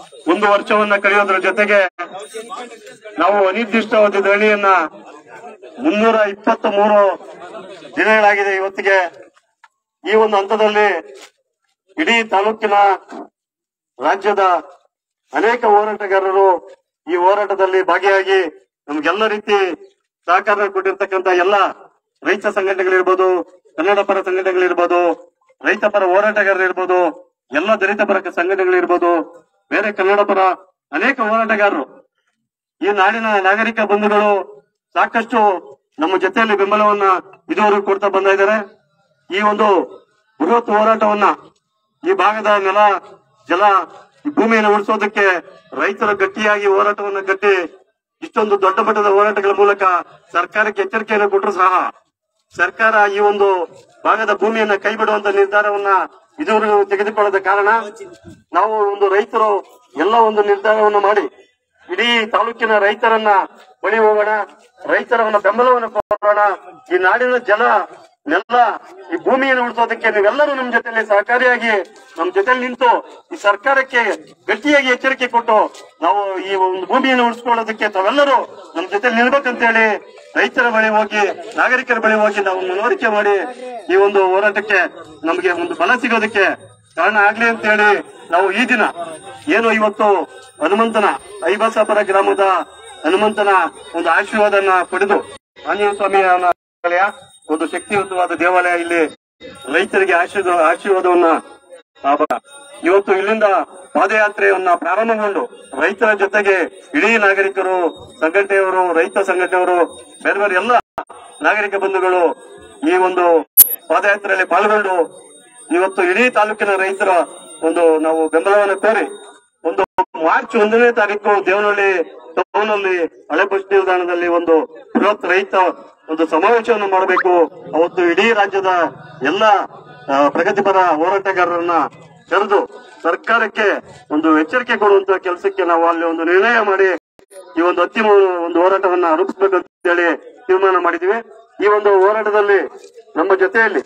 ಒಂದು ವರ್ಷವನ್ನ ಕಳೆಯೋದ್ರ ಜೊತೆಗೆ ನಾವು ಅನಿರ್ದಿಷ್ಟವಾದ ದಣಿಯನ್ನ ಮುನ್ನೂರ ಇಪ್ಪತ್ತ ಮೂರು ದಿನಗಳಾಗಿದೆ ಇವತ್ತಿಗೆ ಈ ಒಂದು ಹಂತದಲ್ಲಿ ಇಡೀ ತಾಲೂಕಿನ ರಾಜ್ಯದ ಅನೇಕ ಹೋರಾಟಗಾರರು ಈ ಹೋರಾಟದಲ್ಲಿ ಭಾಗಿಯಾಗಿ ನಮ್ಗೆಲ್ಲ ರೀತಿ ಸಹಕಾರ ಕೊಟ್ಟಿರ್ತಕ್ಕಂಥ ಎಲ್ಲ ರೈತ ಸಂಘಟನೆಗಳಿರ್ಬೋದು ಕನ್ನಡ ಪರ ಸಂಘಟನೆಗಳಿರ್ಬೋದು ರೈತ ಪರ ಹೋರಾಟಗಾರರಿರ್ಬೋದು ಎಲ್ಲ ದಲಿತ ಪರ ಸಂಘಟನೆಗಳಿರ್ಬೋದು ಬೇರೆ ಕನ್ನಡ ಪರ ಅನೇಕ ಹೋರಾಟಗಾರರು ಈ ನಾಡಿನ ನಾಗರಿಕ ಬಂಧುಗಳು ಸಾಕಷ್ಟು ನಮ್ಮ ಜೊತೆಯಲ್ಲಿ ಬೆಂಬಲವನ್ನ ಇದುವರೆಗೂ ಕೊಡ್ತಾ ಬಂದ ಇದ್ದಾರೆ ಈ ಒಂದು ಬೃಹತ್ ಹೋರಾಟವನ್ನ ಈ ಭಾಗದ ನೆಲ ಜಲ ಈ ಭೂಮಿಯನ್ನು ಉಳಿಸೋದಕ್ಕೆ ರೈತರು ಗಟ್ಟಿಯಾಗಿ ಹೋರಾಟವನ್ನ ಕಟ್ಟಿ ಇಷ್ಟೊಂದು ದೊಡ್ಡ ಮಟ್ಟದ ಹೋರಾಟಗಳ ಮೂಲಕ ಸರ್ಕಾರಕ್ಕೆ ಎಚ್ಚರಿಕೆಯನ್ನು ಕೊಟ್ಟರು ಸಹ ಸರ್ಕಾರ ಈ ಒಂದು ಭಾಗದ ಭೂಮಿಯನ್ನ ಕೈ ಬಿಡುವಂತ ನಿರ್ಧಾರವನ್ನ ಇದುವರೆಗೂ ತೆಗೆದುಕೊಳ್ಳದ ಕಾರಣ ನಾವು ಒಂದು ರೈತರು ಎಲ್ಲ ಒಂದು ನಿರ್ಧಾರವನ್ನು ಮಾಡಿ ಇಡೀ ತಾಲೂಕಿನ ರೈತರನ್ನ ಬಳಿ ಹೋಗೋಣ ರೈತರವನ್ನ ಬೆಂಬಲವನ್ನು ಕೊಡೋಣ ಈ ನಾಡಿನ ಜಲ ನೆಲ ಈ ಭೂಮಿಯನ್ನು ಉಳಿಸೋದಕ್ಕೆ ನೀವೆಲ್ಲರೂ ನಮ್ಮ ಜೊತೆಲಿ ಸಹಕಾರಿಯಾಗಿ ನಮ್ಮ ಜೊತೆಲಿ ನಿಂತು ಈ ಸರ್ಕಾರಕ್ಕೆ ಗಟ್ಟಿಯಾಗಿ ಎಚ್ಚರಿಕೆ ಕೊಟ್ಟು ನಾವು ಈ ಒಂದು ಭೂಮಿಯನ್ನು ಉಳಿಸ್ಕೊಳ್ಳೋದಕ್ಕೆ ತಾವೆಲ್ಲರೂ ನಮ್ಮ ಜೊತೆಲಿ ನಿಲ್ಬೇಕಂತ ಹೇಳಿ ರೈತರ ಬಳಿ ಹೋಗಿ ನಾಗರಿಕರ ಬಳಿ ಹೋಗಿ ನಾವು ಮನವರಿಕೆ ಮಾಡಿ ಈ ಒಂದು ಹೋರಾಟಕ್ಕೆ ನಮಗೆ ಒಂದು ಬಲ ಸಿಗೋದಕ್ಕೆ ಕಾರಣ ಆಗ್ಲಿ ಅಂತ ಹೇಳಿ ನಾವು ಈ ದಿನ ಏನು ಇವತ್ತು ಹನುಮಂತನ ಐಬಸಾಪುರ ಗ್ರಾಮದ ಹನುಮಂತನ ಒಂದು ಆಶೀರ್ವಾದನ ಪಡೆದು ಆಂಜನೇಯ ಸ್ವಾಮಿಯ ದೇವಾಲಯ ಒಂದು ಶಕ್ತಿಯುತವಾದ ದೇವಾಲಯ ಇಲ್ಲಿ ರೈತರಿಗೆ ಆಶೀರ್ವಾದ ಆಶೀರ್ವಾದವನ್ನ ಆ ಬ- ಇವತ್ತು ಇಲ್ಲಿಂದ ಪಾದಯಾತ್ರೆಯನ್ನ ಪ್ರಾರಂಭಗೊಂಡು ರೈತರ ಜೊತೆಗೆ ಇಡೀ ನಾಗರಿಕರು ಸಂಘಟನೆಯವರು ರೈತ ಸಂಘಟನೆಯವರು ಬೇರೆ ಬೇರೆ ಎಲ್ಲ ನಾಗರಿಕ ಬಂಧುಗಳು ಈ ಒಂದು ಪಾದಯಾತ್ರೆಯಲ್ಲಿ ಪಾಲ್ಗೊಂಡು ಇವತ್ತು ಇಡೀ ತಾಲೂಕಿನ ರೈತರ ಒಂದು ನಾವು ಬೆಂಬಲವನ್ನು ಕೋರಿ ಒಂದು ಮಾರ್ಚ್ ಒಂದನೇ ತಾರೀಕು ದೇವನಹಳ್ಳಿ ಟೌನಲ್ಲಿ ಹಳೆ ಬಸ್ ನಿಲ್ದಾಣದಲ್ಲಿ ಒಂದು ಬೃಹತ್ ರೈತ ಒಂದು ಸಮಾವೇಶವನ್ನು ಮಾಡಬೇಕು ಅವತ್ತು ಇಡೀ ರಾಜ್ಯದ ಎಲ್ಲ ಆ, ಪ್ರಗತಿಪರ ಹೋರಾಟಗಾರರನ್ನ ಕರೆದು ಸರ್ಕಾರಕ್ಕೆ ಒಂದು ಎಚ್ಚರಿಕೆ ಕೊಡುವಂತ ಕೆಲಸಕ್ಕೆ ನಾವು ಅಲ್ಲಿ ಒಂದು ನಿರ್ಣಯ ಮಾಡಿ ಈ ಒಂದು ಅಂತಿಮ ಒಂದು ಹೋರಾಟವನ್ನ ರೂಪಿಸಬೇಕಂತ ಹೇಳಿ ತೀರ್ಮಾನ ಮಾಡಿದೀವಿ ಈ ಒಂದು ಹೋರಾಟದಲ್ಲಿ ನಮ್ಮ ಜೊತೆಯಲ್ಲಿ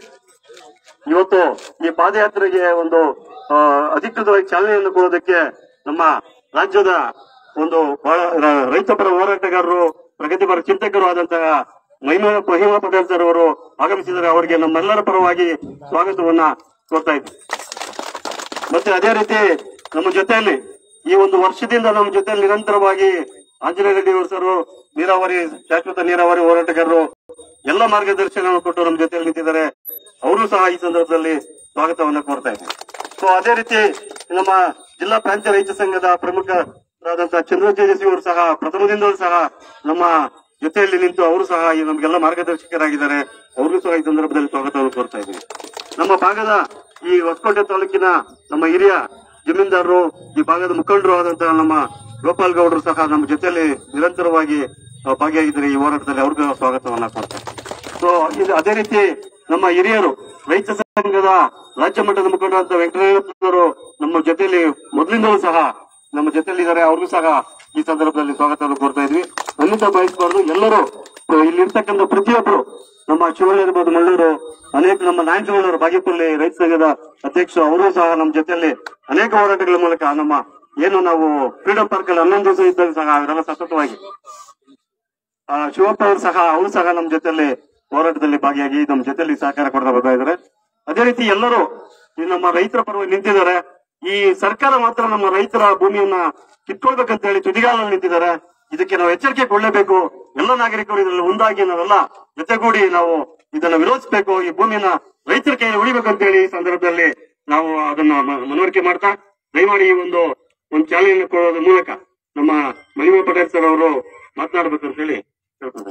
ಇವತ್ತು ಈ ಪಾದಯಾತ್ರೆಗೆ ಒಂದು ಆ, ಅಧಿಕೃತವಾಗಿ ಚಾಲನೆಯನ್ನು ಕೊಡೋದಕ್ಕೆ ನಮ್ಮ ರಾಜ್ಯದ ಒಂದು ಬಹಳ ರ- ರೈತಪರ ಹೋರಾಟಗಾರರು ಪ್ರಗತಿಪರ ಚಿಂತಕರು ಆದಂತಹ ಮಹಿಮಾ ಮಹಿಮಾ ಪಟೇಲ್ ಸರ್ ಅವರು ಆಗಮಿಸಿದರೆ ಅವರಿಗೆ ನಮ್ಮೆಲ್ಲರ ಪರವಾಗಿ ಸ್ವಾಗತವನ್ನ ಕೋರ್ತಾ ಇದ್ದೀವಿ ಮತ್ತೆ ಅದೇ ರೀತಿ ನಮ್ಮ ಜೊತೆಯಲ್ಲಿ ಈ ಒಂದು ವರ್ಷದಿಂದ ನಮ್ಮ ಜೊತೆಯಲ್ಲಿ ನಿರಂತರವಾಗಿ ಆಂಜನೇಯ ರೆಡ್ಡಿ ಅವರು ಸರ್ ನೀರಾವರಿ ಶಾಶ್ವತ ನೀರಾವರಿ ಹೋರಾಟಗಾರರು ಎಲ್ಲ ಮಾರ್ಗದರ್ಶನವನ್ನು ಕೊಟ್ಟು ನಮ್ಮ ಜೊತೆಯಲ್ಲಿ ನಿಂತಿದ್ದಾರೆ ಅವರು ಸಹ ಈ ಸಂದರ್ಭದಲ್ಲಿ ಸ್ವಾಗತವನ್ನ ಕೋರ್ತಾ ಇದ್ದೀವಿ ಸೊ ಅದೇ ರೀತಿ ನಮ್ಮ ಜಿಲ್ಲಾ ಪ್ರಾಂತ್ಯ ರೈತ ಸಂಘದ ಪ್ರಮುಖರಾದಂತಹ ಚಂದ್ರ ತೇಜಸ್ವಿ ಅವರು ಸಹ ಪ್ರಥಮದಿಂದಲೂ ಸಹ ನಮ್ಮ ಜೊತೆಯಲ್ಲಿ ನಿಂತು ಅವರು ಸಹ ಈ ನಮಗೆಲ್ಲ ಮಾರ್ಗದರ್ಶಕರಾಗಿದ್ದಾರೆ ಅವ್ರಿಗೂ ಸಹ ಈ ಸಂದರ್ಭದಲ್ಲಿ ಸ್ವಾಗತವನ್ನು ಕೋರ್ತಾ ಇದ್ದೀವಿ ನಮ್ಮ ಭಾಗದ ಈ ಹೊಸಕೋಟೆ ತಾಲೂಕಿನ ನಮ್ಮ ಹಿರಿಯ ಜಮೀನ್ದಾರರು ಈ ಭಾಗದ ಮುಖಂಡರು ಆದಂತಹ ನಮ್ಮ ಗೋಪಾಲ್ ಗೌಡರು ಸಹ ನಮ್ಮ ಜೊತೆಯಲ್ಲಿ ನಿರಂತರವಾಗಿ ಆ, ಭಾಗಿಯಾಗಿದ್ದಾರೆ ಈ ಹೋರಾಟದಲ್ಲಿ ಅವ್ರಿಗೂ ಸ್ವಾಗತವನ್ನ ಕೊಡ್ತಾರೆ ಸೊ ಇದು ಅದೇ ರೀತಿ ನಮ್ಮ ಹಿರಿಯರು ರೈತ ಸಂಘದ ರಾಜ್ಯ ಮಟ್ಟದ ಮುಖಂಡರಾದ ವೆಂಕಟೇಶ್ವರರು ನಮ್ಮ ಜೊತೆಯಲ್ಲಿ ಮೊದಲಿಂದಲೂ ಸಹ ನಮ್ಮ ಜೊತೆಯಲ್ಲಿ ಇದ್ದಾರೆ ಅವ್ರಿಗೂ ಸಹ ಈ ಸಂದರ್ಭದಲ್ಲಿ ಸ್ವಾಗತವನ್ನು ಕೋರ್ತಾ ಇದ್ವಿ ಅನ್ನಿತ ಬಯಸಬಾರ್ದು ಎಲ್ಲರೂ ಇಲ್ಲಿರ್ತಕ್ಕಂಥ ಪ್ರತಿಯೊಬ್ಬರು ನಮ್ಮ ಶಿವಳ್ಳಿ ಇರ್ಬೋದು ಮಳ್ಳೂರು ಅನೇಕ ನಮ್ಮ ನಾಯಕಗಳವರು ಬಾಗೇಪಲ್ಲಿ ರೈತ ಸಂಘದ ಅಧ್ಯಕ್ಷರು ಅವರು ಸಹ ನಮ್ಮ ಜೊತೆಯಲ್ಲಿ ಅನೇಕ ಹೋರಾಟಗಳ ಮೂಲಕ ನಮ್ಮ ಏನು ನಾವು ಫ್ರೀಡಂ ಪಾರ್ಕ್ ಅಲ್ಲಿ ಹನ್ನೊಂದು ದಿವಸ ಇದ್ದಾಗ ಸಹ ಅವರೆಲ್ಲ ಸತತವಾಗಿ ಆ, ಶಿವಪ್ಪ ಅವರು ಸಹ ಅವರು ಸಹ ನಮ್ಮ ಜೊತೆಯಲ್ಲಿ ಹೋರಾಟದಲ್ಲಿ ಭಾಗಿಯಾಗಿ ನಮ್ಮ ಜೊತೆಯಲ್ಲಿ ಸಹಕಾರ ಕೊಡ್ತಾ ಬರ್ತಾ ಇದ್ದಾರೆ ಅದೇ ರೀತಿ ಎಲ್ಲರೂ ಈ ನಮ್ಮ ರೈತರ ಪರವಾಗಿ ನಿಂತಿದ್ದಾರೆ ಈ ಸರ್ಕಾರ ಮಾತ್ರ ನಮ್ಮ ರೈತರ ಭೂಮಿಯನ್ನ ಕಿತ್ಕೊಳ್ಬೇಕಂತ ಹೇಳಿ ತುದಿಗಾಲಲ್ಲಿ ನಿಂತಿದ್ದಾರೆ ಇದಕ್ಕೆ ನಾವು ಎಚ್ಚರಿಕೆ ಕೊಡಲೇಬೇಕು ಎಲ್ಲ ನಾಗರಿಕರು ಇದರಲ್ಲಿ ಒಂದಾಗಿ ನಾವೆಲ್ಲ ಜೊತೆಗೂಡಿ ನಾವು ಇದನ್ನ ವಿರೋಧಿಸಬೇಕು ಈ ಭೂಮಿಯನ್ನ ರೈತರ ಕೈಯಲ್ಲಿ ಉಳಿಬೇಕಂತ ಹೇಳಿ ಈ ಸಂದರ್ಭದಲ್ಲಿ ನಾವು ಅದನ್ನ ಮ- ಮನವರಿಕೆ ಮಾಡ್ತಾ ದಯಮಾಡಿ ಈ ಒಂದು ಒಂದು ಚಾಲನೆಯನ್ನು ಕೊಡೋದ್ರ ಮೂಲಕ ನಮ್ಮ ಮಹಿಮಾ ಪಟೇಲ್ ಸರ್ ಅವರು ಮಾತನಾಡಬೇಕಂತ ಹೇಳಿ ಕೇಳ್ಕೊಂಡೆ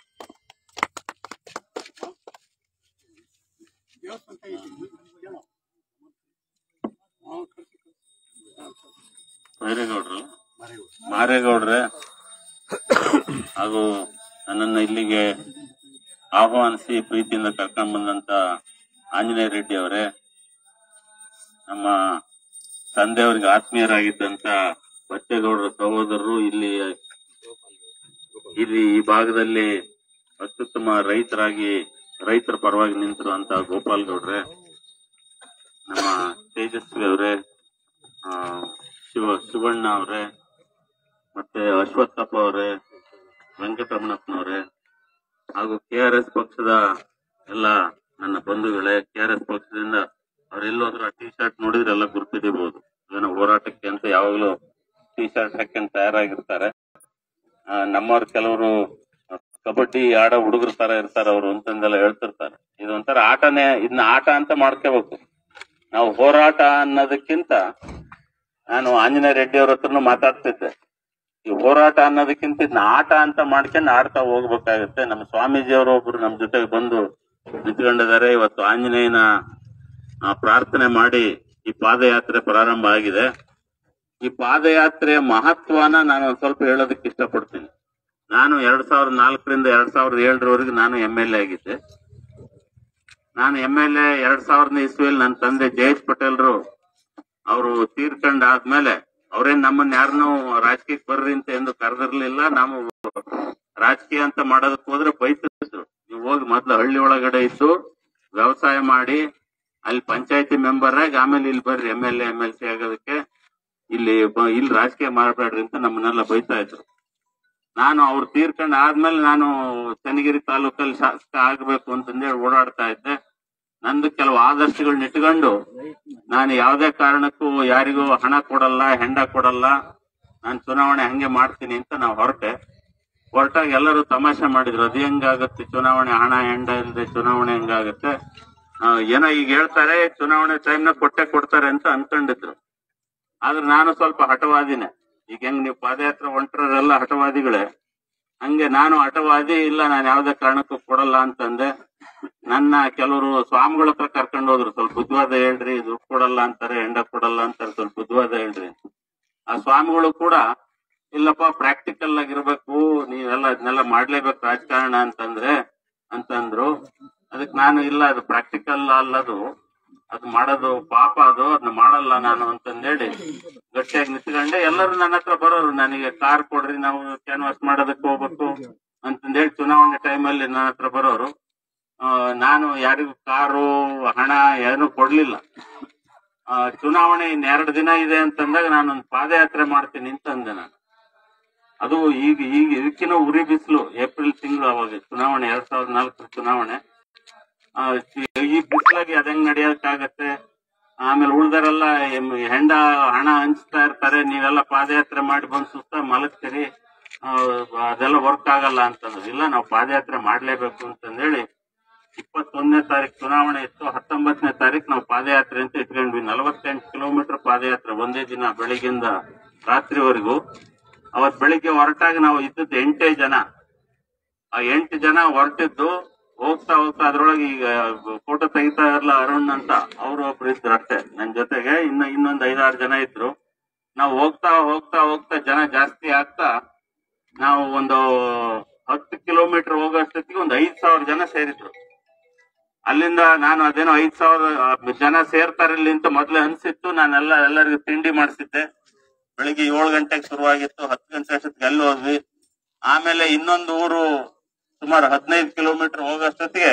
ಬೈರೇಗೌಡ್ರು ಮಾರೇಗೌಡ್ರೆ ಹಾಗೂ ನನ್ನನ್ನು ಇಲ್ಲಿಗೆ ಆಹ್ವಾನಿಸಿ ಪ್ರೀತಿಯಿಂದ ಕರ್ಕೊಂಡ್ ಬಂದಂತ ಆಂಜನೇಯ ರೆಡ್ಡಿ ಅವರೇ ನಮ್ಮ ತಂದೆಯವರಿಗೆ ಆತ್ಮೀಯರಾಗಿದ್ದಂತ ಬಚ್ಚೇಗೌಡರ ಸಹೋದರರು ಇಲ್ಲಿ ಇಲ್ಲಿ ಈ ಭಾಗದಲ್ಲಿ ಅತ್ಯುತ್ತಮ ರೈತರಾಗಿ ರೈತರ ಪರವಾಗಿ ನಿಂತಿರುವಂತ ಗೋಪಾಲ್ ಗೌಡ್ರೆ ನಮ್ಮ ತೇಜಸ್ವಿ ಅವರೇ ಆ, ಶಿವ ಶಿವಣ್ಣ ಅವರೇ ಮತ್ತೆ ಅಶ್ವತ್ಥಪ್ಪ ಅವರೇ ವೆಂಕಟರಮಣಪ್ಪನವರೇ ಹಾಗೂ ಕೆ ಆರ್ ಎಸ್ ಪಕ್ಷದ ಎಲ್ಲ ನನ್ನ ಬಂಧುಗಳೇ ಕೆ ಆರ್ ಎಸ್ ಪಕ್ಷದಿಂದ ಅವರೆಲ್ಲೋದ್ರು ಆ ಟಿ ಶರ್ಟ್ ನೋಡಿದ್ರೆ ಎಲ್ಲ ಗುರ್ತಿಡಿಬಹುದು ಏನೋ ಹೋರಾಟಕ್ಕೆ ಅಂತ ಯಾವಾಗ್ಲೂ ಟಿ ಶರ್ಟ್ ಹಾಕೊಂಡು ತಯಾರಾಗಿರ್ತಾರೆ ಆ, ನಮ್ಮವ್ರು ಕೆಲವರು ಕಬಡ್ಡಿ ಆಡೋ ಹುಡುಗರ ತರ ಇರ್ತಾರೆ ಅವರು ಅಂತಂದೆಲ್ಲ ಹೇಳ್ತಿರ್ತಾರೆ ಇದೊಂಥರ ಆಟನೇ ಇದನ್ನ ಆಟ ಅಂತ ಮಾಡ್ಕೋಬೇಕು ನಾವು ಹೋರಾಟ ಅನ್ನೋದಕ್ಕಿಂತ ನಾನು ಆಂಜನೇಯ ರೆಡ್ಡಿ ಅವ್ರ ಹತ್ರನು ಮಾತಾಡ್ತಿದ್ದೆ ಈ ಹೋರಾಟ ಅನ್ನೋದಕ್ಕಿಂತ ಇದನ್ನ ಆಟ ಅಂತ ಮಾಡ್ಕೊಂಡು ಆಡ್ತಾ ಹೋಗ್ಬೇಕಾಗತ್ತೆ ನಮ್ಮ ಸ್ವಾಮೀಜಿ ಅವರು ಒಬ್ರು ನಮ್ ಜೊತೆಗೆ ಬಂದು ನಿಂತ್ಕೊಂಡಿದ್ದಾರೆ ಇವತ್ತು ಆಂಜನೇಯನ ಆ, ಪ್ರಾರ್ಥನೆ ಮಾಡಿ ಈ ಪಾದಯಾತ್ರೆ ಪ್ರಾರಂಭ ಆಗಿದೆ ಈ ಪಾದಯಾತ್ರೆಯ ಮಹತ್ವನ ನಾನು ಒಂದ್ ಸ್ವಲ್ಪ ಹೇಳೋದಕ್ಕೆ ಇಷ್ಟಪಡ್ತೀನಿ ನಾನು ಎರಡ್ ಸಾವಿರದ ನಾಲ್ಕರಿಂದ ಎರಡ್ ಸಾವಿರದ ಏಳರವರೆಗೆ ನಾನು ಎಂ ಎಲ್ ಎ ಆಗಿದ್ದೆ ನಾನು ಎಂ ಎಲ್ ಎ ಎರಡ್ ಸಾವಿರದ ಇಸ್ವಿಯಲ್ಲಿ ನನ್ನ ತಂದೆ ಜಯೇಶ್ ಪಟೇಲ್ರು ಅವರು ತೀರ್ಕೊಂಡ್ ಆದ್ಮೇಲೆ ಅವ್ರೇನ್ ನಮ್ಮನ್ನ ಯಾರನ್ನೂ ರಾಜಕೀಯಕ್ಕೆ ಬರ್ರಿ ಅಂತ ಎಂದು ಕರೆದಿರ್ಲಿಲ್ಲ ನಾವು ರಾಜಕೀಯ ಅಂತ ಮಾಡೋದಕ್ಕೆ ಹೋದ್ರೆ ಬೈತಿದ್ರು ನೀವು ಹೋಗಿ ಮೊದ್ಲು ಹಳ್ಳಿ ಒಳಗಡೆ ಇದ್ದು ವ್ಯವಸಾಯ ಮಾಡಿ ಅಲ್ಲಿ ಪಂಚಾಯತಿ ಮೆಂಬರ್ ಆಗಿ ಆಮೇಲೆ ಇಲ್ಲಿ ಬರ್ರಿ M L M L C ಆಗೋದಕ್ಕೆ ಇಲ್ಲಿ ಬ- ಇಲ್ಲಿ ರಾಜಕೀಯ ಮಾಡಬೇಡ್ರಿ ಅಂತ ನಮ್ಮನ್ನೆಲ್ಲ ಬೈತಾ ಇದ್ರು ನಾನು ಅವ್ರು ತೀರ್ಕೊಂಡ್ ಆದ್ಮೇಲೆ ನಾನು ಚನ್ನಗಿರಿ ತಾಲೂಕಲ್ಲಿ ಶಾಸಕ ಆಗ್ಬೇಕು ಅಂತಂದೇಳಿ ಓಡಾಡ್ತಾ ಇದ್ದೆ ನಂದು ಕೆಲವು ಆದರ್ಶಗಳನ್ನ ಇಟ್ಕೊಂಡು ನಾನು ಯಾವುದೇ ಕಾರಣಕ್ಕೂ ಯಾರಿಗೂ ಹಣ ಕೊಡಲ್ಲ ಹೆಂಡ ಕೊಡಲ್ಲ ನಾನು ಚುನಾವಣೆ ಹಂಗೆ ಮಾಡ್ತೀನಿ ಅಂತ ನಾವು ಹೊರಟೆ ಹೊರಟಾಗ ಎಲ್ಲರೂ ತಮಾಷೆ ಮಾಡಿದ್ರು ಅದು ಹೆಂಗಾಗತ್ತೆ ಚುನಾವಣೆ ಹಣ ಹೆಂಡ ಇಲ್ಲದೆ ಚುನಾವಣೆ ಹೆಂಗಾಗತ್ತೆ ಆ, ಏನೋ ಈಗ ಹೇಳ್ತಾರೆ ಚುನಾವಣೆ ಟೈಮ್ನ ಕೊಟ್ಟೆ ಕೊಡ್ತಾರೆ ಅಂತ ಅನ್ಕೊಂಡಿದ್ರು ಆದ್ರೆ ನಾನು ಸ್ವಲ್ಪ ಹಠವಾದಿನೇ ಈಗ ಹೆಂಗ್ ನೀವು ಪಾದಯಾತ್ರೆ ಹೊಂಟ್ರರೆಲ್ಲ ಹಠವಾದಿಗಳೇ ಹಂಗೆ ನಾನು ಹಠವಾದಿ ಇಲ್ಲ ನಾನು ಯಾವ್ದೇ ಕಾರಣಕ್ಕೂ ಕೊಡಲ್ಲ ಅಂತಂದೆ ನನ್ನ ಕೆಲವರು ಸ್ವಾಮಿಗಳ ಹತ್ರ ಕರ್ಕೊಂಡು ಹೋದ್ರು ಸ್ವಲ್ಪ ಬುದ್ಧಿವಾದ ಹೇಳ್ರಿ ದುಡ್ಡು ಕೊಡಲ್ಲ ಅಂತಾರೆ ಎಂಡ ಕೊಡಲ್ಲ ಅಂತಾರೆ ಸ್ವಲ್ಪ ಬುದ್ಧಿವಾದ ಹೇಳ್ರಿ ಆ ಸ್ವಾಮಿಗಳು ಕೂಡ ಇಲ್ಲಪ್ಪ ಪ್ರಾಕ್ಟಿಕಲ್ ಆಗಿರ್ಬೇಕು ನೀವೆಲ್ಲ ಅದನ್ನೆಲ್ಲ ಮಾಡ್ಲೇಬೇಕು ರಾಜಕಾರಣ ಅಂತಂದ್ರೆ ಅಂತಂದ್ರು ಅದಕ್ಕೆ ನಾನು ಇಲ್ಲ ಅದು ಪ್ರಾಕ್ಟಿಕಲ್ ಅಲ್ಲದು ಅದು ಮಾಡೋದು ಪಾಪ ಅದು ಅದನ್ನ ಮಾಡಲ್ಲ ನಾನು ಅಂತಂದೇಳಿ ಗಟ್ಟಿಯಾಗಿ ನಿಂತ್ಕೊಂಡೆ ಎಲ್ಲರೂ ನನ್ನ ಹತ್ರ ಬರೋರು ನನಗೆ ಕಾರ್ ಕೊಡ್ರಿ ನಾವು ಕ್ಯಾನ್ವಾಸ್ ಮಾಡೋದಕ್ಕೆ ಹೋಗ್ಬೇಕು ಅಂತಂದೇಳಿ ಚುನಾವಣೆ ಟೈಮಲ್ಲಿ ನನ್ನ ಹತ್ರ ಬರೋರು ಆ, ನಾನು ಯಾರಿಗೂ ಕಾರು ಹಣ ಏನು ಕೊಡ್ಲಿಲ್ಲ ಆ, ಚುನಾವಣೆ ಇನ್ನೆರಡು ದಿನ ಇದೆ ಅಂತಂದಾಗ ನಾನೊಂದು ಪಾದಯಾತ್ರೆ ಮಾಡ್ತೀನಿ ಅಂತಂದೆ ನಾನು ಅದು ಈಗ ಈಗ ಇದಕ್ಕಿಂತ ಉರಿ ಬಿಸಿಲು ಏಪ್ರಿಲ್ ತಿಂಗಳು ಅವಾಗ ಚುನಾವಣೆ ಎರಡ್ ಸಾವಿರದ ನಾಲ್ಕರ ಚುನಾವಣೆ ಆ, ಈ ಬಿಸಿಲಾಗಿ ಅದಂಗ್ ನಡೆಯಕ್ಕಾಗತ್ತೆ ಆಮೇಲೆ ಉಳ್ದರೆಲ್ಲ ಎಮ್- ಹೆಂಡ ಹಣ ಹಂಚ್ತಾ ಇರ್ತಾರೆ ನೀವೆಲ್ಲ ಪಾದಯಾತ್ರೆ ಮಾಡಿ ಬಂದು ಸುತ್ತ ಮಲಗ್ತೀರಿ ಆ, ಅದೆಲ್ಲ ವರ್ಕ್ ಆಗಲ್ಲ ಅಂತಂದ್ರು ಇಲ್ಲ ನಾವು ಪಾದಯಾತ್ರೆ ಮಾಡ್ಲೇಬೇಕು ಅಂತಂದೇಳಿ ಇಪ್ಪತ್ತೊಂದನೇ ತಾರೀಕು ಚುನಾವಣೆ ಇತ್ತು ಹತ್ತೊಂಬತ್ತನೇ ತಾರೀಕು ನಾವು ಪಾದಯಾತ್ರೆ ಅಂತ ಇಟ್ಕೊಂಡ್ವಿ ನಲವತ್ತೆಂಟು ಕಿಲೋಮೀಟರ್ ಪಾದಯಾತ್ರೆ ಒಂದೇ ದಿನ ಬೆಳಿಗ್ಗೆಯಿಂದ ರಾತ್ರಿವರೆಗೂ ಅವತ್ ಬೆಳಿಗ್ಗೆ ಹೊರಟಾಗ ನಾವು ಇದ್ದದ್ದು ಎಂಟೇ ಜನ ಆ ಎಂಟು ಜನ ಹೊರಟಿದ್ದು ಹೋಗ್ತಾ ಹೋಗ್ತಾ ಅದ್ರೊಳಗೆ ಈಗ ಫೋಟೋ ತೆಗಿತಾ ಇರಲ್ಲ ಅರುಣ್ ಅಂತ ಅವರು ಒಬ್ರು ಇದ್ರು ಅಷ್ಟೇ ನನ್ ಜೊತೆಗೆ ಇನ್ನ ಇನ್ನೊಂದ್ ಐದಾರು ಜನ ಇದ್ರು ನಾವು ಹೋಗ್ತಾ ಹೋಗ್ತಾ ಹೋಗ್ತಾ ಜನ ಜಾಸ್ತಿ ಆಗ್ತಾ ನಾವು ಒಂದು ಹತ್ತು ಕಿಲೋಮೀಟರ್ ಹೋಗೋಷ್ಟೊತ್ತಿಗೆ ಒಂದು ಐದ್ ಸಾವಿರ ಜನ ಸೇರಿದ್ರು ಅಲ್ಲಿಂದ ನಾನು ಅದೇನೋ ಐದ್ ಸಾವಿರ ಆ, ಜನ ಸೇರ್ತಾರೆ ಇಲ್ಲಿ ಅಂತ ಮೊದ್ಲೇ ಅನ್ಸಿತ್ತು ನಾನೆಲ್ಲ ಎಲ್ಲರಿಗೂ ತಿಂಡಿ ಮಾಡಿಸಿದ್ದೆ ಬೆಳಿಗ್ಗೆ ಏಳು ಗಂಟೆಗೆ ಶುರುವಾಗಿತ್ತು ಹತ್ತು ಗಂಟೆ ಅಷ್ಟೊತ್ತಿಗೆ ಅಲ್ಲಿ ಹೋದ್ವಿ ಆಮೇಲೆ ಇನ್ನೊಂದು ಊರು ಸುಮಾರು ಹದಿನೈದು ಕಿಲೋಮೀಟರ್ ಹೋಗೋಷ್ಟೊತ್ತಿಗೆ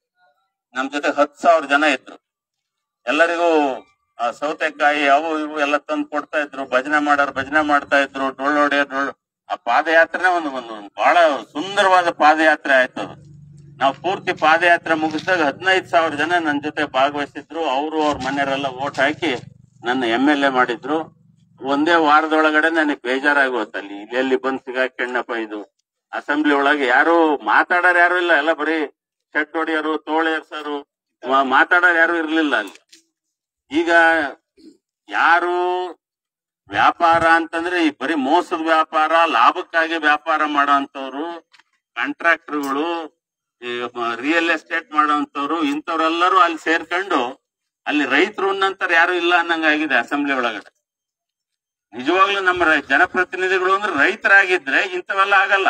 ನಮ್ ಜೊತೆ ಹತ್ತು ಸಾವಿರ ಜನ ಇದ್ರು ಎಲ್ಲರಿಗೂ ಆ, ಸೌತೆಕಾಯಿ ಅವು ಇವು ಎಲ್ಲ ತಂದು ಕೊಡ್ತಾ ಇದ್ರು ಭಜನೆ ಮಾಡೋರು ಭಜನೆ ಮಾಡ್ತಾ ಇದ್ರು ಡೊಳ್ಳು ಹೊಡೆಯೋರು ಡೊಳ್ಳು ಆ ಪಾದಯಾತ್ರೆ ಒಂದು ಒಂದು ಬಹಳ ಸುಂದರವಾದ ಪಾದಯಾತ್ರೆ ಆಯ್ತು ಅದು ನಾವು ಪೂರ್ತಿ ಪಾದಯಾತ್ರೆ ಮುಗಿಸಿದಾಗ ಹದಿನೈದು ಸಾವಿರ ಜನ ನನ್ನ ಜೊತೆ ಭಾಗವಹಿಸಿದ್ರು ಅವರು ಅವ್ರ ಮನೆಯವರೆಲ್ಲ ಓಟ್ ಹಾಕಿ ನನ್ನ ಎಂ ಎಲ್ ಎ ಮಾಡಿದ್ರು ಒಂದೇ ವಾರದೊಳಗಡೆ ನನಗೆ ಬೇಜಾರಾಗಿ ಹೋಯ್ತು ಅಲ್ಲಿ ಇಲ್ಲಿ ಬಂದು ಸಿಗಾಕೊಂಡಪ್ಪ ಇದು ಅಸೆಂಬ್ಲಿ ಒಳಗೆ ಯಾರು ಮಾತಾಡೋರು ಯಾರು ಇಲ್ಲ ಎಲ್ಲ ಬರೀ ಶೆಟ್ ಹೊಡಿಯೋರು ತೋಳ ಏರ್ಸೋರು ಮಾ- ಮಾತಾಡೋರು ಯಾರು ಇರ್ಲಿಲ್ಲ ಅಲ್ಲಿ ಈಗ ಯಾರು ವ್ಯಾಪಾರ ಅಂತಂದ್ರೆ ಈ ಬರೀ ಮೋಸದ ವ್ಯಾಪಾರ ಲಾಭಕ್ಕಾಗಿ ವ್ಯಾಪಾರ ಮಾಡೋಂಥವ್ರು ಕಾಂಟ್ರಾಕ್ಟರ್ಗಳು ರಿಯಲ್ ಎಸ್ಟೇಟ್ ಮಾಡೋಂಥವ್ರು ಇಂಥವ್ರೆಲ್ಲರೂ ಅಲ್ಲಿ ಸೇರ್ಕೊಂಡು ಅಲ್ಲಿ ರೈತರು ಅನ್ನಂತರ ಯಾರು ಇಲ್ಲ ಅನ್ನಂಗಾಗಿದೆ ಅಸೆಂಬ್ಲಿ ಒಳಗಡೆ ನಿಜವಾಗ್ಲೂ ನಮ್ಮ ರೈ- ಜನಪ್ರತಿನಿಧಿಗಳು ಅಂದ್ರೆ ರೈತರಾಗಿದ್ರೆ ಇಂಥವೆಲ್ಲ ಆಗಲ್ಲ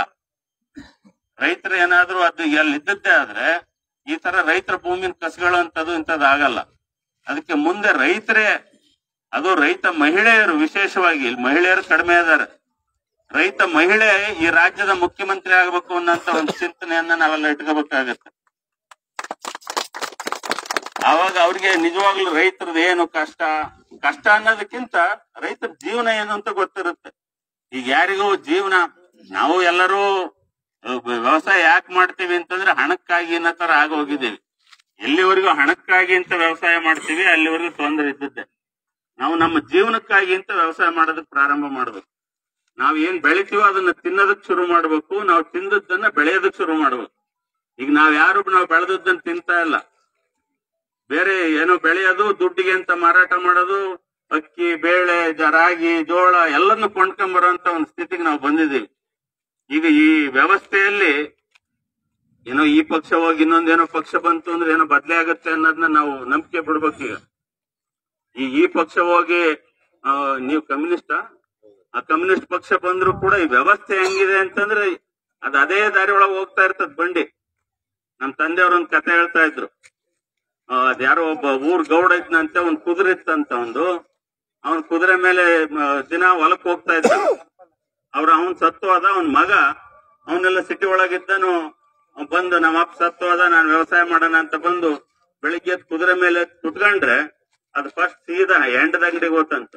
ರೈತರು ಏನಾದ್ರೂ ಅದು ಎಲ್ಲಿ ಇದ್ದದ್ದೇ ಆದ್ರೆ ಈ ತರ ರೈತರ ಭೂಮಿನ ಕಸ್ಕೊಳ್ಳುವಂಥದ್ದು ಇಂಥದ್ದು ಆಗಲ್ಲ ಅದಕ್ಕೆ ಮುಂದೆ ರೈತರೇ ಅದು ರೈತ ಮಹಿಳೆಯರು ವಿಶೇಷವಾಗಿ ಇಲ್ಲಿ ಮಹಿಳೆಯರು ಕಡಿಮೆ ಇದಾರೆ ರೈತ ಮಹಿಳೆ ಈ ರಾಜ್ಯದ ಮುಖ್ಯಮಂತ್ರಿ ಆಗಬೇಕು ಅನ್ನೋಂತ ಒಂದು ಚಿಂತನೆಯನ್ನ ನಾವೆಲ್ಲ ಇಟ್ಕೋಬೇಕಾಗತ್ತೆ ಆವಾಗ ಅವ್ರಿಗೆ ನಿಜವಾಗ್ಲೂ ರೈತರದ್ದು ಏನು ಕಷ್ಟ ಕಷ್ಟ ಅನ್ನೋದಕ್ಕಿಂತ ರೈತರ ಜೀವನ ಏನು ಅಂತ ಗೊತ್ತಿರುತ್ತೆ ಈಗ ಯಾರಿಗೂ ಜೀವನ ನಾವು ಎಲ್ಲರೂ ಅಹ್, ವ್ಯವಸಾಯ ಯಾಕೆ ಮಾಡ್ತೀವಿ ಅಂತಂದ್ರೆ ಹಣಕ್ಕಾಗಿ ಅನ್ನೋ ತರ ಆಗೋಗಿದ್ದೀವಿ ಎಲ್ಲಿವರೆಗೂ ಹಣಕ್ಕಾಗಿ ಅಂತ ವ್ಯವಸಾಯ ಮಾಡ್ತೀವಿ ಅಲ್ಲಿವರೆಗೂ ತೊಂದರೆ ಇದ್ದದ್ದೆ ನಾವು ನಮ್ಮ ಜೀವನಕ್ಕಾಗಿ ಅಂತ ವ್ಯವಸಾಯ ಮಾಡೋದಕ್ಕೆ ಪ್ರಾರಂಭ ಮಾಡ್ಬೇಕು ನಾವ್ ಏನ್ ಬೆಳಿತೀವೋ ಅದನ್ನ ತಿನ್ನೋದಕ್ ಶುರು ಮಾಡ್ಬೇಕು ನಾವು ತಿಂದದ್ದನ್ನ ಬೆಳೆಯೋದಕ್ ಶುರು ಮಾಡ್ಬೇಕು ಈಗ ನಾವ್ ಯಾರು ನಾವು ಬೆಳೆದದ್ದನ್ನ ತಿಂತಾ ಇಲ್ಲ ಬೇರೆ ಏನೋ ಬೆಳೆಯೋದು ದುಡ್ಡಿಗೆ ಅಂತ ಮಾರಾಟ ಮಾಡೋದು ಅಕ್ಕಿ ಬೇಳೆ ಜ- ರಾಗಿ ಜೋಳ ಎಲ್ಲನ್ನು ಕೊಂಡ್ಕೊಂಬರೋಂತ ಒಂದು ಸ್ಥಿತಿಗೆ ನಾವು ಬಂದಿದ್ದೀವಿ ಈಗ ಈ ವ್ಯವಸ್ಥೆಯಲ್ಲಿ ಏನೋ ಈ ಪಕ್ಷ ಹೋಗಿ ಇನ್ನೊಂದೇನೋ ಪಕ್ಷ ಬಂತು ಅಂದ್ರೆ ಏನೋ ಬದಲೇ ಆಗುತ್ತೆ ಅನ್ನೋದನ್ನ ನಾವು ನಂಬಿಕೆ ಬಿಡ್ಬೇಕು ಈಗ ಈಗ ಈ ಪಕ್ಷ ಹೋಗಿ ಆ, ನೀವು ಕಮ್ಯುನಿಸ್ಟ ಆ ಕಮ್ಯುನಿಸ್ಟ್ ಪಕ್ಷ ಬಂದ್ರು ಕೂಡ ಈ ವ್ಯವಸ್ಥೆ ಹೆಂಗಿದೆ ಅಂತಂದ್ರೆ ಅದ್ ಅದೇ ದಾರಿ ಒಳಗೆ ಹೋಗ್ತಾ ಇರ್ತದ ಬಂಡಿ ನಮ್ ತಂದೆಯವ್ರ ಒಂದ್ ಕತೆ ಹೇಳ್ತಾ ಇದ್ರು ಆ, ಅದ್ಯಾರೋ ಒಬ್ಬ ಊರ್ ಗೌಡ ಇದ್ನಂತೆ ಒಂದ್ ಕುದುರೆ ಇತ್ತಂತ ಒಂದು ಅವನ್ ಕುದುರೆ ಮೇಲೆ ಮ, ದಿನ ಹೊಲಕ್ ಹೋಗ್ತಾ ಇದ್ದ ಅವ್ರ ಅವನ್ ಸತ್ತು ಹೋದ ಅವನ್ ಮಗ ಅವನೆಲ್ಲ ಸಿಟಿ ಒಳಗಿದ್ದನು ಅವ್ನ್ ಬಂದು ನಮ್ಮ ಅಪ್ಪ ಸತ್ತು ಹೋದ ನಾನ್ ವ್ಯವಸಾಯ ಮಾಡೋಣ ಅಂತ ಬಂದು ಬೆಳಿಗ್ಗೆ ಎದ್ದು ಕುದುರೆ ಮೇಲೆ ಕುತ್ಕೊಂಡ್ರೆ ಅದು ಫಸ್ಟ್ ಸೀದಾ ಎಂಡದ ಅಂಗಡಿಗೆ ಹೋತಂತ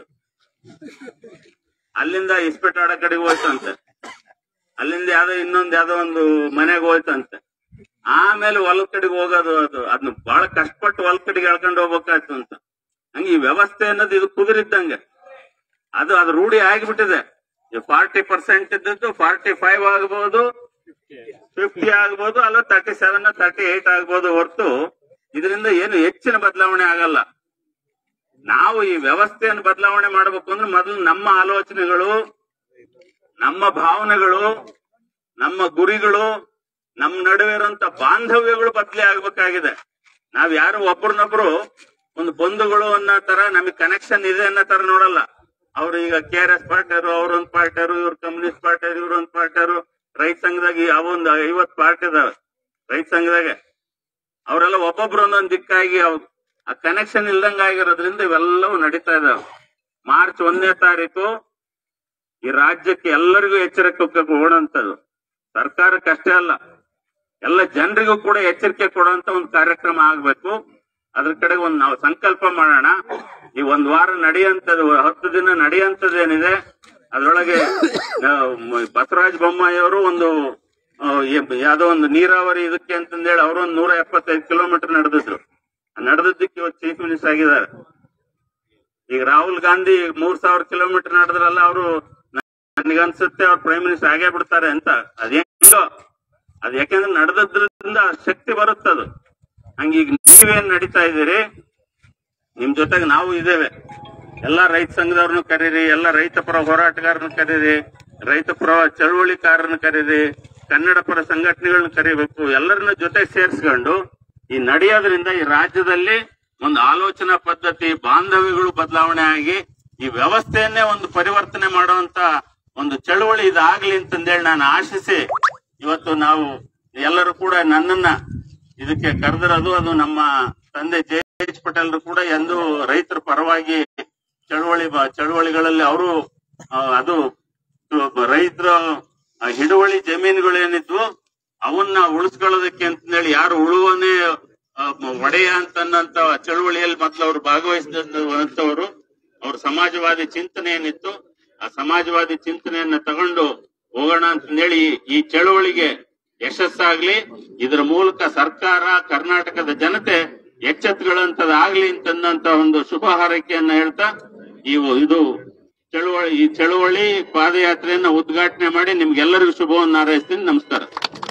ಅಲ್ಲಿಂದ ಇಸ್ಪೆಟ್ ಆಡೋ ಕಡೆಗೆ ಹೋಯ್ತಂತೆ ಅಲ್ಲಿಂದ ಯಾವ್ದೋ ಇನ್ನೊಂದ್ ಯಾವ್ದೋ ಒಂದು ಮನೆಗೆ ಹೋಯ್ತಂತೆ ಆಮೇಲೆ ಹೊಲದ ಕಡೆಗೆ ಹೋಗೋದು ಅದು ಅದನ್ನ ಬಹಳ ಕಷ್ಟಪಟ್ಟು ಹೊಲದ ಕಡೆಗೆ ಎಳ್ಕೊಂಡು ಹೋಗ್ಬೇಕಾಯ್ತು ಅಂತ ಹಂಗೆ ಈ ವ್ಯವಸ್ಥೆ ಅನ್ನೋದು ಇದು ಕುದುರಿದ್ದಂಗೆ ಅದು ಅದು ರೂಢಿ ಆಗಿಬಿಟ್ಟಿದೆ ಫಾರ್ಟಿ ಪರ್ಸೆಂಟ್ ಇದ್ದದ್ದು ಫಾರ್ಟಿ ಫೈವ್ ಆಗಬಹುದು ಫಿಫ್ಟಿ ಆಗ್ಬೋದು ಅಲ್ಲ ತರ್ಟಿ ಸೆವೆನ್ ತರ್ಟಿ ಏಟ್ ಆಗ್ಬೋದು ಹೊರತು ಇದರಿಂದ ಏನು ಹೆಚ್ಚಿನ ಬದಲಾವಣೆ ಆಗಲ್ಲ ನಾವು ಈ ವ್ಯವಸ್ಥೆಯನ್ನು ಬದಲಾವಣೆ ಮಾಡಬೇಕು ಅಂದ್ರೆ ಮೊದಲು ನಮ್ಮ ಆಲೋಚನೆಗಳು ನಮ್ಮ ಭಾವನೆಗಳು ನಮ್ಮ ಗುರಿಗಳು ನಮ್ಮ ನಡುವೆ ಇರುವಂತ ಬಾಂಧವ್ಯಗಳು ಬದಲಿ ಆಗ್ಬೇಕಾಗಿದೆ ನಾವ್ ಯಾರು ಒಬ್ರನ್ನೊಬ್ರು ಒಂದು ಬಂಧುಗಳು ಅನ್ನೋ ತರ ನಮಗೆ ಕನೆಕ್ಷನ್ ಇದೆ ಅನ್ನೋ ತರ ನೋಡಲ್ಲ ಅವ್ರು ಈಗ ಕೆ ಆರ್ ಎಸ್ ಪಾರ್ಟಿಯರು ಅವ್ರೊಂದ್ ಪಾರ್ಟಿಯರು ಇವ್ರ ಕಮ್ಯುನಿಸ್ಟ್ ಪಾರ್ಟಿಯರು ಇವ್ರೊಂದ್ ಪಾರ್ಟಿಯರು ರೈತ ಸಂಘದಾಗ ಯಾವೊಂದು ಐವತ್ ಪಾರ್ಟಿ ಇದಾವೆ ರೈತ ಸಂಘದಾಗ ಅವರೆಲ್ಲ ಒಬ್ಬೊಬ್ರು ಒಂದೊಂದ್ ದಿಕ್ಕಾಗಿ ಅವ್ ಆ ಕನೆಕ್ಷನ್ ಇಲ್ದಂಗ ಆಗಿರೋದ್ರಿಂದ ಇವೆಲ್ಲವೂ ನಡೀತಾ ಇದಾವೆ ಮಾರ್ಚ್ ಒಂದನೇ ತಾರೀಕು ಈ ರಾಜ್ಯಕ್ಕೆ ಎಲ್ಲರಿಗೂ ಎಚ್ಚರಿಕೆ ಕೊಡುವಂತದ್ದು ಸರ್ಕಾರಕ್ಕೆ ಅಷ್ಟೇ ಅಲ್ಲ ಎಲ್ಲ ಜನರಿಗೂ ಕೂಡ ಎಚ್ಚರಿಕೆ ಕೊಡುವಂತ ಒಂದು ಕಾರ್ಯಕ್ರಮ ಆಗ್ಬೇಕು ಅದ್ರ ಕಡೆಗೆ ಒಂದು ನಾವು ಸಂಕಲ್ಪ ಮಾಡೋಣ ಈ ಒಂದ್ ವಾರ ನಡೆಯಂತದ್ದು ಹತ್ತು ದಿನ ನಡೆಯಂತದ್ದೇನಿದೆ ಅದ್ರೊಳಗೆ ಆ, ಮ- ಬಸವರಾಜ ಬೊಮ್ಮಾಯಿ ಅವರು ಒಂದು ಆ, ಯ- ಯಾವ್ದೋ ಒಂದು ನೀರಾವರಿ ಇದಕ್ಕೆ ಅಂತಂದೇಳಿ ಅವರು ಒಂದು ನೂರ ಎಪ್ಪತ್ತೈದು ಕಿಲೋಮೀಟರ್ ನಡೆದಿದ್ರು ನಡೆದಿದ್ದಕ್ಕೆ ಇವತ್ತು ಚೀಫ್ ಮಿನಿಸ್ಟರ್ ಆಗಿದ್ದಾರೆ ಈಗ ರಾಹುಲ್ ಗಾಂಧಿ ಮೂರ್ ಸಾವಿರ ಕಿಲೋಮೀಟರ್ ನಡೆದ್ರಲ್ಲ ಅವರು ನನಗನ್ಸುತ್ತೆ ಅವ್ರು ಪ್ರೈಮ್ ಮಿನಿಸ್ಟರ್ ಆಗೇ ಬಿಡ್ತಾರೆ ಅಂತ ಅದೇಂಗೋ ಅದ್ ಯಾಕೆಂದ್ರೆ ನಡೆದದ್ರಿಂದ ಶಕ್ತಿ ಬರುತ್ತದು ಹಂಗೀಗ ನೀವೇನ್ ನಡೀತಾ ಇದ್ದೀರಿ ನಿಮ್ ಜೊತೆಗೆ ನಾವು ಇದ್ದೇವೆ ಎಲ್ಲಾ ರೈತ ಸಂಘದವ್ರನ್ನು ಕರೀರಿ ಎಲ್ಲ ರೈತ ಪರ ಹೋರಾಟಗಾರರನ್ನು ಕರೀರಿ ರೈತ ಪರ ಚಳುವಳಿಕಾರರನ್ನ ಕರೀರಿ ಕನ್ನಡ ಪರ ಸಂಘಟನೆಗಳನ್ನ ಕರಿಬೇಕು ಎಲ್ಲರನ್ನ ಜೊತೆ ಸೇರಿಸ್ಕೊಂಡು ಈ ನಡೆಯೋದ್ರಿಂದ ಈ ರಾಜ್ಯದಲ್ಲಿ ಒಂದು ಆಲೋಚನಾ ಪದ್ಧತಿ ಬಾಂಧವ್ಯಗಳು ಬದಲಾವಣೆ ಆಗಿ ಈ ವ್ಯವಸ್ಥೆಯನ್ನೇ ಒಂದು ಪರಿವರ್ತನೆ ಮಾಡುವಂತ ಒಂದು ಚಳುವಳಿ ಇದಾಗ್ಲಿ ಅಂತಂದೇಳಿ ನಾನು ಆಶಿಸಿ ಇವತ್ತು ನಾವು ಎಲ್ಲರೂ ಕೂಡ ನನ್ನನ್ನ ಇದಕ್ಕೆ ಕರೆದಿರೋದು ಅದು ನಮ್ಮ ತಂದೆ ಜೆ ಎಚ್ ಪಟೇಲ್ ಕೂಡ ಎಂದು ರೈತರ ಪರವಾಗಿ ಚಳವಳಿ ಬ- ಚಳವಳಿಗಳಲ್ಲಿ ಅವರು ಅದು ರೈತರ ಹಿಡುವಳಿ ಜಮೀನುಗಳು ಏನಿದ್ವು ಅವನ್ನ ಉಳಿಸ್ಕೊಳ್ಳೋದಕ್ಕೆ ಅಂತಂದೇಳಿ ಯಾರು ಉಳುವನೇ ಆ, ಮ- ಒಡೆಯ ಅಂತನ್ನಂತ ಚಳವಳಿಯಲ್ಲಿ ಮೊದಲು ಅವರು ಭಾಗವಹಿಸಿದಂತವರು ಅವ್ರ ಸಮಾಜವಾದಿ ಚಿಂತನೆ ಏನಿತ್ತು ಆ ಸಮಾಜವಾದಿ ಚಿಂತನೆಯನ್ನ ತಗೊಂಡು ಹೋಗೋಣ ಅಂತಂದೇಳಿ ಈ ಚಳವಳಿಗೆ ಯಶಸ್ಸಾಗ್ಲಿ ಇದರ ಮೂಲಕ ಸರ್ಕಾರ ಕರ್ನಾಟಕದ ಜನತೆ ಎಚ್ಚೆತ್ತುಗಳಂತದಾಗ್ಲಿ ಅಂತಂದಂತ ಒಂದು ಶುಭ ಹಾರೈಕೆಯನ್ನ ಹೇಳ್ತಾ ಈ ಇದು ಚಳುವಳಿ ಈ ಚಳುವಳಿ ಪಾದಯಾತ್ರೆಯನ್ನ ಉದ್ಘಾಟನೆ ಮಾಡಿ ನಿಮ್ಗೆಲ್ಲರಿಗೂ ಶುಭವನ್ನು ಹಾರೈಸ್ತೀನಿ ನಮಸ್ಕಾರ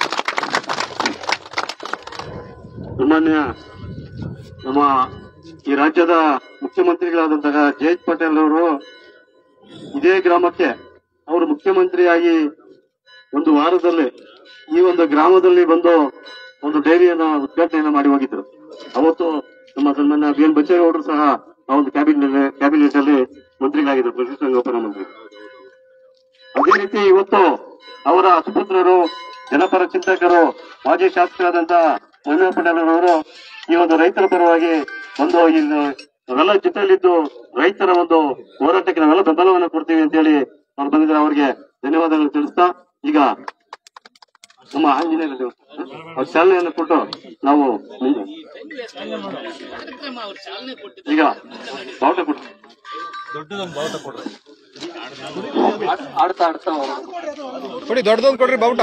ಸಾಮಾನ್ಯ ನಮ್ಮ ಈ ರಾಜ್ಯದ ಮುಖ್ಯಮಂತ್ರಿಗಳಾದಂತಹ ಜಯಂತ್ ಪಟೇಲ್ ಅವರು ಇದೇ ಗ್ರಾಮಕ್ಕೆ ಅವರು ಮುಖ್ಯಮಂತ್ರಿಯಾಗಿ ಒಂದು ವಾರದಲ್ಲಿ ಈ ಒಂದು ಗ್ರಾಮದಲ್ಲಿ ಬಂದು ಒಂದು ಡೈರಿಯನ್ನ ಉದ್ಘಾಟನೆಯನ್ನ ಮಾಡಿ ಹೋಗಿದ್ರು ಅವತ್ತು ನಮ್ಮ ಸನ್ಮಾನ್ಯ ಬಿ ಎನ್ ಬಚ್ಚೇಗೌಡರು ಸಹ ಆ ಒಂದು ಕ್ಯಾಬಿನೆಟ್ ಕ್ಯಾಬಿನೆಟ್ ಅಲ್ಲಿ ಮಂತ್ರಿಗಳಾಗಿದ್ರು ಪಶುಸಂಗೋಪನಾ ಮಂತ್ರಿ ಅದೇ ರೀತಿ ಇವತ್ತು ಅವರ ಸುಪುತ್ರರು ಜನಪರ ಚಿಂತಕರು ಮಾಜಿ ಶಾಸಕರಾದಂತ ಮಹೇಂದ್ರ ಪಟೇಲ್ ಅವರು ಈ ಒಂದು ರೈತರ ಪರವಾಗಿ ಒಂದು ಇಲ್ಲಿ ನಾವೆಲ್ಲ ಜೊತೆಯಲ್ಲಿದ್ದು ರೈತರ ಒಂದು ಹೋರಾಟಕ್ಕೆ ನಾವೆಲ್ಲ ಬೆಂಬಲವನ್ನು ಕೊಡ್ತೀವಿ ಅಂತ ಹೇಳಿ ಅವ್ರು ಬಂದಿದ್ದಾರೆ ಅವರಿಗೆ ಧನ್ಯವಾದಗಳು ತಿಳಿಸ್ತಾ ಈಗ ನಮ್ಮ ಆಂಜನೇಯ ದೇವಸ್ಥಾನ ಅವ್ರ ಚಾಲನೆಯನ್ನು ಕೊಟ್ಟು ನಾವು ಮುಂದೆ ಈಗ ಬಾವುಟ ಕೊಟ್ಟು ಆಡ್ತಾ ಆಡ್ತಾ ಕೊಡಿ ದೊಡ್ಡದೊಂದು ಕೊಡ್ರಿ ಬಾವುಟ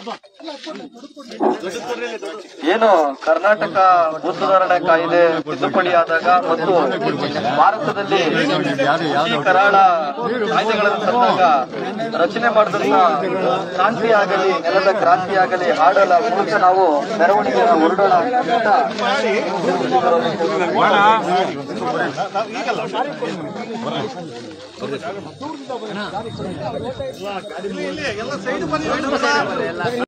ಏನು ಕರ್ನಾಟಕ ಭೂ ಸುಧಾರಣಾ ಕಾಯ್ದೆ ತಿದ್ದುಪಡಿ ಆದಾಗ ಮತ್ತು ಭಾರತದಲ್ಲಿ ಕೃಷಿ ಕರಾಳ ಕಾಯ್ದೆಗಳನ್ನು ತಂದಾಗ ರಚನೆ ಮಾಡಿದಂತ ಕ್ರಾಂತಿ ಆಗಲಿ ನೆಲದ ಕ್ರಾಂತಿ ಆಗಲಿ ಹಾಡಲ ಮೂಲಕ ನಾವು ಮೆರವಣಿಗೆಯನ್ನು ಹೊರಡೋಣ ಅಂತ